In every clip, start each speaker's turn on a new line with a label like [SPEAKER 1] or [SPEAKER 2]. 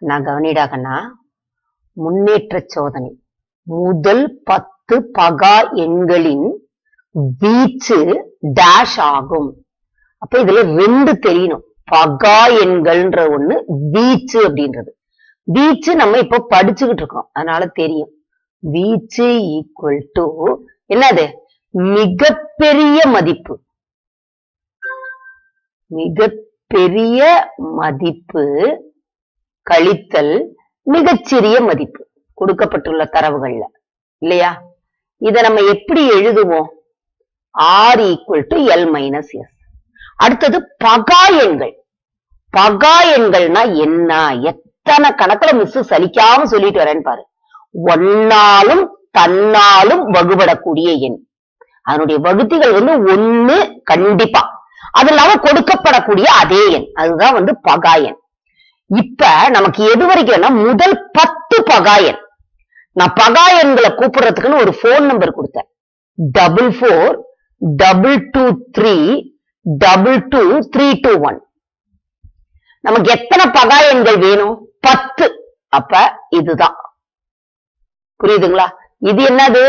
[SPEAKER 1] நான் கவனிடாகண்ணா முன்னேற்ற சோதனை முதல் பத்து பகா எண்களின் வீச்சு டேஷ் ஆகும் அப்ப இதுல ரெண்டு தெரியணும் பகா எண்கள்ன்ற ஒண்ணு வீச்சு அப்படின்றது வீச்சு நம்ம இப்ப படிச்சுக்கிட்டு இருக்கோம் அதனால தெரியும் வீச்சு ஈக்குவல் டு என்னது மிகப்பெரிய மதிப்பு மிகப்பெரிய மதிப்பு கழித்தல் மிகச்சிறிய மதிப்பு கொடுக்கப்பட்டுள்ள தரவுகள்ல இல்லையா இத நம்ம எப்படி எழுதுவோம் R equal to L minus S அடுத்தது பகா எண்கள் பகா எண்கள்னா என்ன எத்தனை கணக்குல மிஸ் சலிக்காம சொல்லிட்டு வரேன்னு பாரு ஒன்னாலும் தன்னாலும் வகுபடக்கூடிய எண் அதனுடைய வகுத்திகள் வந்து ஒண்ணு கண்டிப்பா அது இல்லாம கொடுக்கப்படக்கூடிய அதே எண் அதுதான் வந்து பகா எண் இப்ப நமக்கு எது வரைக்கும்னா முதல் பத்து பகா எண் நான் பகா எண்களை கூப்பிடுறதுக்குன்னு ஒரு போன் நம்பர் கொடுத்தேன் double four double two three double two three two one நமக்கு எத்தனை பகா எண்கள் வேணும் பத்து அப்ப இதுதான் புரியுதுங்களா இது என்னது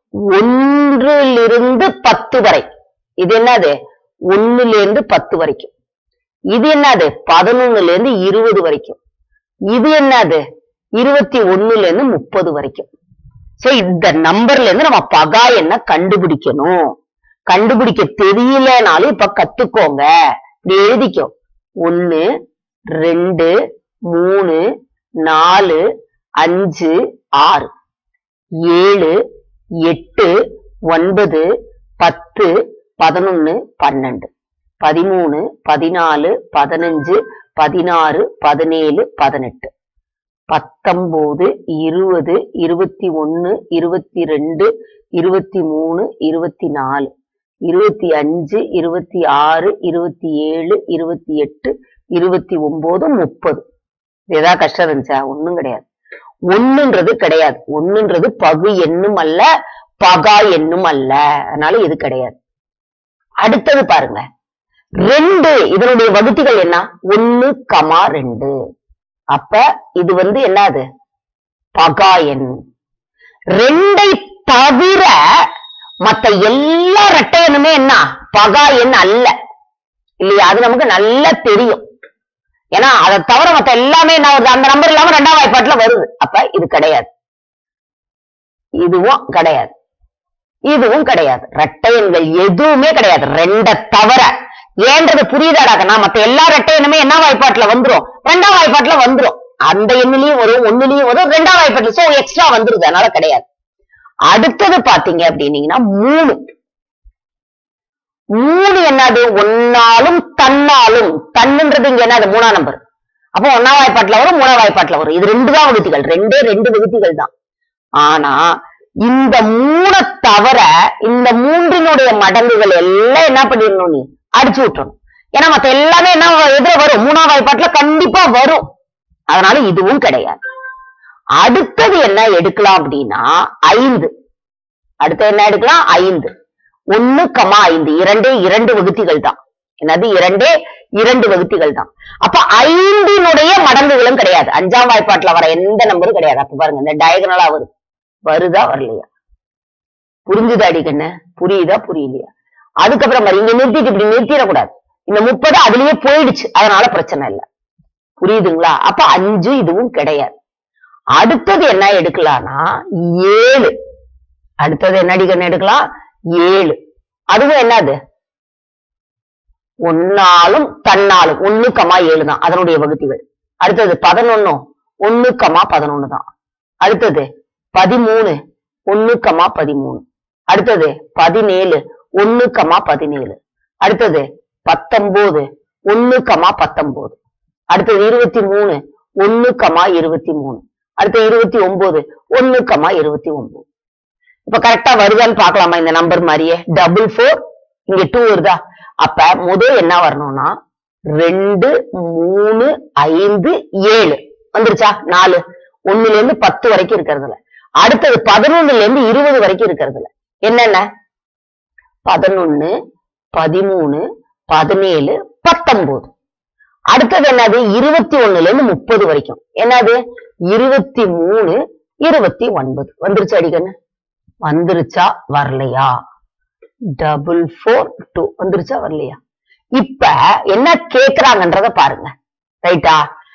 [SPEAKER 1] ஒன்றிலிருந்து பத்து வரை இது என்னது ஒண்ணுல இருந்து பத்து வரைக்கும் இது என்னது பதினொன்னுல இருந்து இருபது வரைக்கும் இது என்னது இருபத்தி ஒண்ணுல இருந்து முப்பது வரைக்கும் சோ இந்த நம்பர்ல இருந்து நம்ம பகா என்ன கண்டுபிடிக்கணும் கண்டுபிடிக்க தெரியலனாலும் இப்ப கத்துக்கோங்க இப்படி எழுதிக்கோ ஒன்னு ரெண்டு மூணு நாலு அஞ்சு ஆறு ஏழு எட்டு ஒன்பது பத்து பதினொன்னு பன்னெண்டு பதிமூணு பதினாலு பதினஞ்சு பதினாறு பதினேழு பதினெட்டு பத்தொன்பது இருபது இருபத்தி ஒன்னு இருபத்தி ரெண்டு இருபத்தி மூணு இருபத்தி நாலு இருபத்தி அஞ்சு இருபத்தி ஆறு இருபத்தி ஏழு இருபத்தி எட்டு இருபத்தி ஒன்பது முப்பது ஏதாவது கஷ்டம் இருந்துச்சா ஒண்ணும் கிடையாது ஒண்ணுன்றது கிடையாது ஒண்ணுன்றது பகு எண்ணும் அல்ல பகா எண்ணும் அல்ல அதனால இது கிடையாது அடுத்தது பாருங்க ரெண்டு இதனுடைய வகுத்திகள் என்ன ஒன்னு கமா ரெண்டு அப்ப இது வந்து என்னது பகா எண் ரெண்டை தவிர மத்த எல்லா ரெட்டை எண்ணுமே என்ன பகா எண் அல்ல இல்லையா அது நமக்கு நல்லா தெரியும் ஏன்னா அதை தவிர மத்த எல்லாமே என்ன வருது அந்த நம்பர் இல்லாம ரெண்டாம் வாய்ப்பாட்டுல வருது அப்ப இது கிடையாது இதுவும் கிடையாது இதுவும் கிடையாது ரெட்டை எண்கள் எதுவுமே கிடையாது ரெண்டை தவிர ஏன்றது புரியுதாடாக்கண்ணா மத்த எல்லா ரெட்டை எண்ணுமே என்ன வாய்ப்பாட்டுல வந்துரும் ரெண்டாம் வாய்ப்பாட்டுல வந்துரும் அந்த எண்ணிலையும் வரும் ஒண்ணுலயும் வரும் ரெண்டாம் வாய்ப்பாட்டுல சோ எக்ஸ்ட்ரா வந்துருது அதனால கிடையாது அடுத்தது பாத்தீங்க அப்படின்னீங்கன்னா மூணு மூணு என்னது ஒன்னாலும் தன்னாலும் தன்னுன்றது இங்க என்னது மூணாம் நம்பர் அப்போ ஒன்னாம் வாய்ப்பாட்டுல வரும் மூணாம் வாய்ப்பாட்டுல வரும் இது ரெண்டு தான் வகுத்திகள் ரெண்டே ரெண்டு வகுத்திகள் தான் ஆனா இந்த மூணை தவிர இந்த மூன்றினுடைய மடங்குகள் எல்லாம் என்ன பண்ணிடணும் நீ அடிச்சு விட்டுறணும் ஏன்னா மத்த எல்லாமே என்ன எதிர வரும் மூணாம் வாய்ப்பாட்டுல கண்டிப்பா வரும் அதனால இதுவும் கிடையாது அடுத்தது என்ன எடுக்கலாம் அப்படின்னா ஐந்து அடுத்தது என்ன எடுக்கலாம் ஐந்து ஒன்னு கமா ஐந்து இரண்டே இரண்டு வகுத்திகள் தான் என்னது இரண்டே இரண்டு வகுத்திகள் தான் அப்ப ஐந்தினுடைய மடங்குகளும் கிடையாது அஞ்சாம் வாய்ப்பாட்டுல வர எந்த நம்பரும் கிடையாது அப்ப பாருங்க இந்த டயகனலா வரும் வருதா வரலையா புரிஞ்சுதா அடிக்கண்ண புரியுதா புரியலையா அதுக்கப்புறம் பாரு இங்க நிறுத்திட்டு இப்படி நிறுத்திடக்கூடாது இந்த முப்பது அதுலயே போயிடுச்சு அதனால பிரச்சனை இல்ல புரியுதுங்களா அப்ப அஞ்சு இதுவும் கிடையாது அடுத்தது என்ன எடுக்கலாம்னா ஏழு அடுத்தது என்ன அடிக்கணும் எடுக்கலாம் ஏழு அதுவும் என்னது ஒன்னாலும் தன்னாலும் ஒண்ணு கமா ஏழு தான் அதனுடைய வகுத்திகள் அடுத்தது பதினொன்னும் ஒண்ணு கமா பதினொன்னு தான் அடுத்தது பதிமூணு ஒண்ணு கமா பதிமூணு அடுத்தது பதினேழு ஒண்ணு கமா பதினேழு அடுத்தது பத்தொன்பது ஒண்ணு கமா பத்தொன்பது அடுத்தது இருபத்தி மூணு ஒண்ணு கமா இருபத்தி மூணு அடுத்து இருபத்தி ஒன்பது ஒண்ணு கமா இருபத்தி ஒன்பது இப்ப கரெக்டா வருதான்னு பாக்கலாமா இந்த நம்பர் மாதிரியே டபுள் ஃபோர் இங்க டூ வருதா அப்ப முதல் என்ன வரணும்னா ரெண்டு மூணு ஐந்து ஏழு வந்துருச்சா நாலு ஒண்ணுல இருந்து பத்து வரைக்கும் இருக்கிறதுல அடுத்தது பதினொன்னுல இருந்து இருபது வரைக்கும் இருக்கிறதுல என்னென்ன பதினொன்னு பதிமூணு பதினேழு பத்தொன்பது அடுத்தது என்னது இருபத்தி ஒண்ணுல இருந்து முப்பது வரைக்கும் என்னது இருபத்தி மூணு இருபத்தி ஒன்பது வந்துருச்சு அடிக்கண்ணு வந்துருச்சா வரலையா டபுள் ஃபோர் டூ வந்துருச்சா வரலையா இப்ப என்ன கேக்குறாங்கன்றத பாருங்க ரைட்டா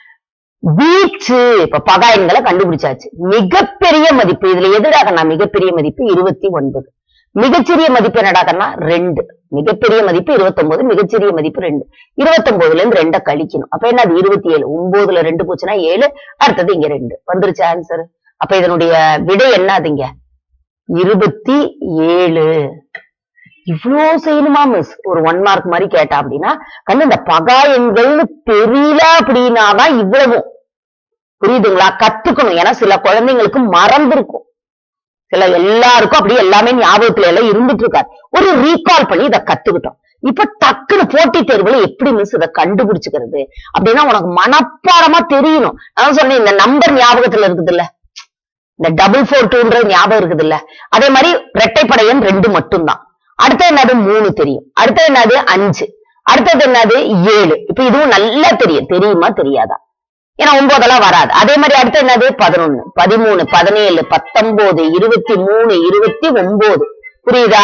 [SPEAKER 1] வீச்சு இப்ப பகாயன்களை கண்டுபிடிச்சாச்சு மிகப்பெரிய மதிப்பு இதுல எதுடாகண்ணா மிகப்பெரிய மதிப்பு இருபத்தி ஒன்பது மிகச்சிறிய மதிப்பு என்னடாகண்ணா ரெண்டு மிகப்பெரிய மதிப்பு இருபத்தொன்பது மிகச்சிறிய மதிப்பு ரெண்டு இருபத்தொன்பதுல இருந்து ரெண்ட கழிக்கணும் அப்ப என்ன அது இருபத்தி ஏழு ஒன்பதுல ரெண்டு போச்சுன்னா ஏழு அடுத்தது இங்க ரெண்டு வந்துருச்சு ஆன்சர் அப்ப இதனுடைய விடை என்னதுங்க இருபத்தி ஏழு இவ்ளோ செய்யணுமா மிஸ் ஒரு ஒன் மார்க் மாதிரி கேட்டா அப்படின்னா கண்ணு இந்த பகா எண்கள்னு தெரியல அப்படின்னாதான் இவ்வளவும் புரியுதுங்களா கத்துக்கணும் ஏன்னா சில குழந்தைங்களுக்கு மறந்துருக்கும் சில எல்லாருக்கும் அப்படியே எல்லாமே ஞாபகத்துல எல்லாம் இருந்துட்டு இருக்காது ஒரு ரீகால் பண்ணி இதை கத்துக்கிட்டோம் இப்ப டக்குனு போட்டித் தேர்வுல எப்படி மிஸ் இதை கண்டுபிடிச்சுக்கிறது அப்படின்னா உனக்கு மனப்பாடமா தெரியணும் நான் சொன்னேன் இந்த நம்பர் ஞாபகத்துல இருக்குது இல்ல இந்த டபுள் ஃபோர் டூன்றது ஞாபகம் இருக்குது இல்ல அதே மாதிரி இரட்டைப்படை எண் ரெண்டு மட்டும்தான் அடுத்தது என்னது மூணு தெரியும் அடுத்தது என்னது அஞ்சு அடுத்தது என்னது ஏழு இப்ப இதுவும் நல்லா தெரியும் தெரியுமா தெரியாதா ஏன்னா ஒன்பதெல்லாம் வராது அதே மாதிரி அடுத்து என்னது பதினொன்னு பதிமூணு பதினேழு பத்தொன்பது இருபத்தி மூணு இருபத்தி ஒன்பது புரியுதா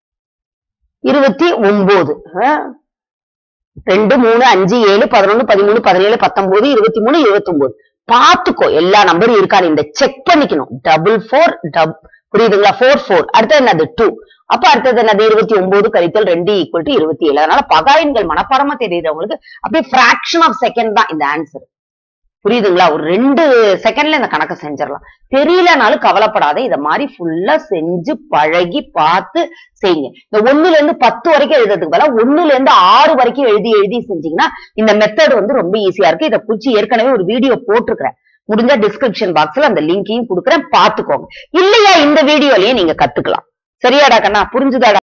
[SPEAKER 1] இருபத்தி ஒன்பது ரெண்டு மூணு அஞ்சு ஏழு பதினொன்னு பதிமூணு பதினேழு பத்தொன்பது இருபத்தி மூணு இருபத்தி ஒன்பது பாத்துக்கோ எல்லா நம்பரும் இருக்கான்னு இந்த செக் பண்ணிக்கணும் டபுள் ஃபோர் டப் புரியுதுங்களா ஃபோர் ஃபோர் அடுத்தது என்னது டூ அப்ப அடுத்தது என்னது இருபத்தி ஒன்பது கழித்தல் ரெண்டு ஈக்குவல் டு இருபத்தி ஏழு அதனால பகாயன்கள் மனப்பாடமா தெரியுறவங்களுக்கு அப்படியே ஃபிராக்ஷன் ஆஃப் செகண்ட் தான் இந்த ஆன்சர் புரியுதுங்களா ஒரு ரெண்டு செகண்ட்ல இந்த கணக்கை செஞ்சிடலாம் தெரியலனாலும் கவலைப்படாத இத மாதிரி ஃபுல்லா செஞ்சு பழகி பார்த்து செய்யுங்க இந்த ஒண்ணுல இருந்து பத்து வரைக்கும் எழுதுறதுக்கு பதிலா ஒண்ணுல இருந்து ஆறு வரைக்கும் எழுதி எழுதி செஞ்சீங்கன்னா இந்த மெத்தட் வந்து ரொம்ப ஈஸியா இருக்கு இதை குறிச்சு ஏற்கனவே ஒரு வீடியோ போட்டிருக்கிறேன் முடிஞ்சா டிஸ்கிரிப்ஷன் பாக்ஸ்ல அந்த லிங்கையும் கொடுக்குறேன் பாத்துக்கோங்க இல்லையா இந்த வீடியோலயே நீங்க கத்துக்கலாம் சரியாடா கண்ணா புரிஞ்சுதாடா